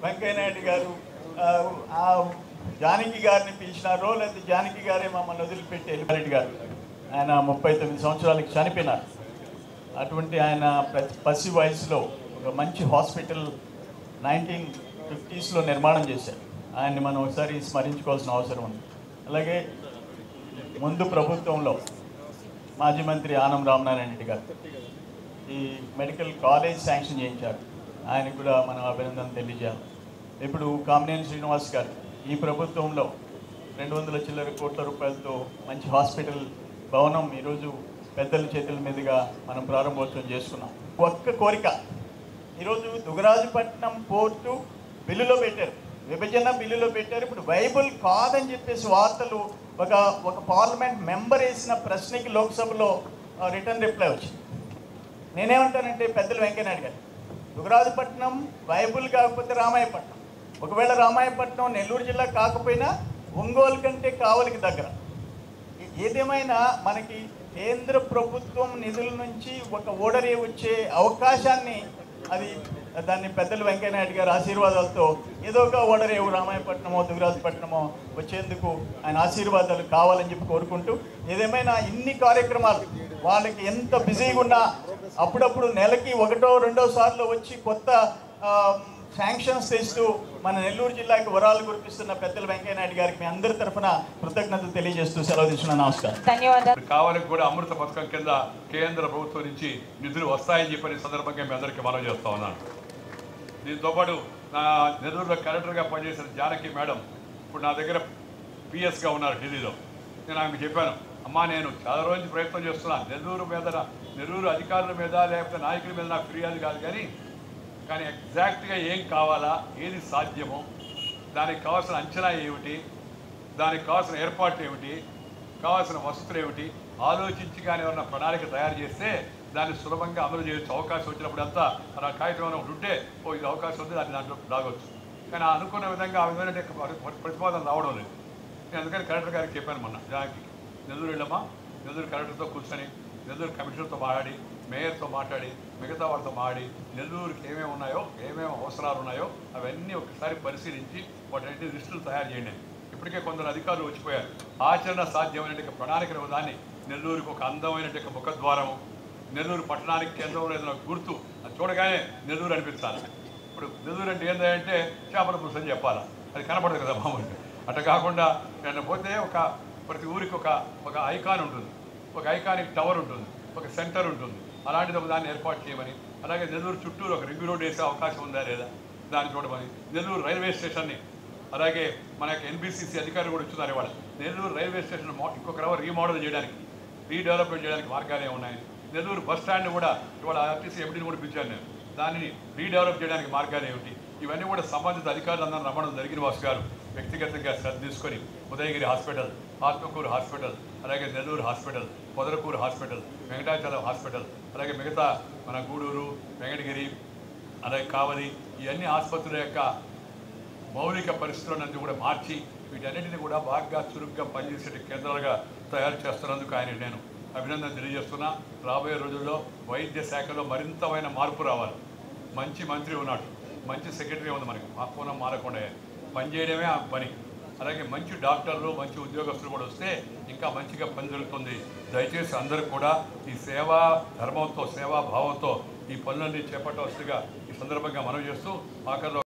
వెంకయ్యనాయుడు గారు ఆ, ఆ జానకి గారిని పిలిచినారో లేకపోతే జానకి గారే మమ్మల్ని వదిలిపెట్టి వెళ్ళిపోయారు గారు ఆయన ముప్పై తొమ్మిది సంవత్సరాలకి చనిపోయినారు అటువంటి ఆయన ప్రతి పసి వయసులో ఒక మంచి హాస్పిటల్ నైన్టీన్ ఫిఫ్టీస్లో నిర్మాణం చేశారు ఆయన్ని మనం ఒకసారి స్మరించుకోవాల్సిన అవసరం ఉంది అలాగే ముందు ప్రభుత్వంలో మాజీ మంత్రి ఆనం రామనారాయణ రెడ్డి గారు ఈ మెడికల్ కాలేజ్ శాంక్షన్ చేయించారు ఆయనకు కూడా మనం అభినందన తెలియజేయాలి ఇప్పుడు కామినేని శ్రీనివాస్ గారు ఈ ప్రభుత్వంలో రెండు వందల చిల్లర కోట్ల రూపాయలతో మంచి హాస్పిటల్ భవనం ఈరోజు పెద్దల చేతుల మీదుగా మనం ప్రారంభోత్సవం చేసుకున్నాం ఒక్క కోరిక ఈరోజు దుగరాజపట్నం పోర్టు బిల్లులో పెట్టారు విభజన బిల్లులో పెట్టారు ఇప్పుడు వైబుల్ కాదని చెప్పేసి వార్తలు ఒక ఒక పార్లమెంట్ మెంబర్ వేసిన ప్రశ్నకి లోక్సభలో రిటర్న్ రిప్లై వచ్చింది నేనేమంటానంటే పెద్దలు వెంకయ్యనాయుడు గారు దుగరాజపట్నం వైబుల్ కాకపోతే రామాయపట్నం ఒకవేళ రామాయపట్నం నెల్లూరు జిల్లా కాకపోయినా ఒంగోలు కంటే కావలికి దగ్గర ఏ- ఏదేమైనా మనకి కేంద్ర ప్రభుత్వం నిధుల నుంచి ఒక ఓడరే వచ్చే అవకాశాన్ని అది దాన్ని పెద్దలు వెంకయ్యనాయుడు గారి ఆశీర్వాదాలతో ఏదో ఒక ఓడరేవు రామాయపట్నమో దుగరాజపట్నమో వచ్చేందుకు ఆయన ఆశీర్వాదాలు కావాలని చెప్పి కోరుకుంటూ ఏదేమైనా ఇన్ని కార్యక్రమాలు వాళ్ళకి ఎంత బిజీగా ఉన్నా అప్పుడప్పుడు నెలకి ఒకటో రెండో సార్లు వచ్చి కొత్త శాంక్షన్స్ తెస్తూ మన నెల్లూరు జిల్లాకి వరాలు కురిపిస్తున్న పెద్దలు వెంకయ్యనాయుడు గారికి మీ అందరి తరఫున కృతజ్ఞతలు తెలియజేస్తూ సెలవు తీసుకున్న నమస్కారం ధన్యవాదాలు ఇప్పుడు కావాలని కూడా అమృత పథకం కింద కేంద్ర ప్రభుత్వం నుంచి నిధులు వస్తాయని చెప్పని ఈ సందర్భంగా మీ అందరికీ మనం చేస్తా ఉన్నాను దీంతో పాటు నా నెల్లూరులో కలెక్టర్గా పనిచేసిన జానకి మేడం ఇప్పుడు నా దగ్గర పిఎస్గా ఉన్నారు ఢిల్లీలో నేను ఆమెకు చెప్పాను అమ్మా నేను చాలా రోజు ప్రయత్నం చేస్తున్నాను నెల్లూరు మీద నా- నెల్లూరు అధికారుల మీద లేకపోతే నాయకుల మీద నాకు ఫిర్యాదు కాదు కానీ కానీ ఎగ్జాక్ట్గా ఏం కావాలా ఏది సాధ్యమో దానికి కావాల్సిన అంచనా ఏమిటి దానికి కావాల్సిన ఏర్పాట్లు ఏమిటి కావాల్సిన వసతులు ఏమిటి ఆలోచించి కానీ ఏమన్నా ప్రణాళిక తయారు చేస్తే దాన్ని సులభంగా అమలు చేయొచ్చు అవకాశం వచ్చినప్పుడు అంతా అలా కాగితం ఏమైనా ఒకటి ఉంటే ఓ ఇది అవకాశం ఉంది దాన్ని దాంట్లో లాగొచ్చు కానీ ఆ అనుకున్న విధంగా ఆ విధమైన ప్రతిపాదన రావడం లేదు నేను అందుకని కలెక్టర్ గారికి చెప్పాను మొన్న జానకి నెల్లూరు వెళ్ళమ్మా నెల్లూరు కలెక్టర్తో కూర్చొని నెల్లూరు కమిషనర్తో మాట్లాడి మేయర్తో మాట్లాడి మిగతా వాళ్ళతో మాట్లాడి నెల్లూరుకి ఏమేమి ఉన్నాయో ఏమేమి అవసరాలు ఉన్నాయో అవన్నీ ఒకసారి పరిశీలించి వాటి లిస్టులు తయారు చేయండి ఇప్పటికే కొందరు అధికారులు వచ్చిపోయారు ఆచరణ సాధ్యమైనటువంటి ప్రణాళిక దాన్ని నెల్లూరుకు ఒక అందమైనటువంటి ముఖద్వారము నెల్లూరు పట్టణానికి కేంద్రంలో ఏదైనా గుర్తు అది చూడగానే నెల్లూరు అనిపించాలి ఇప్పుడు నెల్లూరు అంటే ఏంటంటే చేపల పులుసు అని చెప్పాలా అది కనపడదు కదా మామూలుగా అట్లా కాకుండా నేను పోతే ఒక ప్రతి ఊరికి ఒక ఒక ఐకాన్ ఉంటుంది ఒక ఐకానిక్ టవర్ ఉంటుంది ఒక సెంటర్ ఉంటుంది అలాంటిది ఒక దాన్ని ఏర్పాటు చేయమని అలాగే నెల్లూరు చుట్టూరు ఒక రింగ్ రోడ్ వేసే అవకాశం ఉందా లేదా దాన్ని చూడమని నెల్లూరు రైల్వే స్టేషన్ని అలాగే మనకి ఎన్బిసిసి అధికారులు కూడా ఇస్తున్నారు ఇవాళ నెల్లూరు రైల్వే స్టేషన్ మో- ఇంకొక రవ రీమోడల్ చేయడానికి రీడెవలప్మెంట్ చేయడానికి మార్గాలు ఏమున్నాయి నెల్లూరు బస్ స్టాండ్ కూడా ఇవాళ ఆర్టీసీ ఎంపీని కూడా పిలిచాను నేను దానిని రీడెవలప్ చేయడానికి మార్గాలు ఏమిటి ఇవన్నీ కూడా సంబంధిత అధికారులందరూ రమ్మడం జరిగిన వాసు గారు వ్యక్తిగతంగా శ్రద్ధ తీసుకొని ఉదయగిరి హాస్పిటల్ ఆత్మకూరు హాస్పిటల్ అలాగే Nellore hospital Podalakur hospital Venkatachalam hospital అలాగే మిగతా మన గూడూరు వెంకటగిరి అలాగే కావలి ఇవన్నీ ఆసుపత్రుల యొక్క మౌలిక పరిస్థితులను కూడా మార్చి వీటన్నిటిని కూడా బాగా చురుగ్గా పనిచేసే కేంద్రాలుగా తయారు చేస్తున్నందుకు ఆయన నేను అభినందన తెలియజేస్తున్నా రాబోయే రోజుల్లో వైద్య శాఖలో మరింతమైన మార్పు రావాలి మంచి మంత్రి ఉన్నాడు మంచి సెక్రటరీ ఉంది మనకి మా కోణం మారకుండా పనిచేయడమే ఆ పని అలాగే మంచి డాక్టర్లు మంచి ఉద్యోగస్తులు కూడా వస్తే ఇంకా మంచిగా పని జరుగుతుంది దయచేసి అందరూ కూడా ఈ సేవా ధర్మంతో సేవా భావంతో ఈ పనులన్నీ చేపట్టవలసిగా ఈ సందర్భంగా మనం చేస్తూ ఆఖరిలో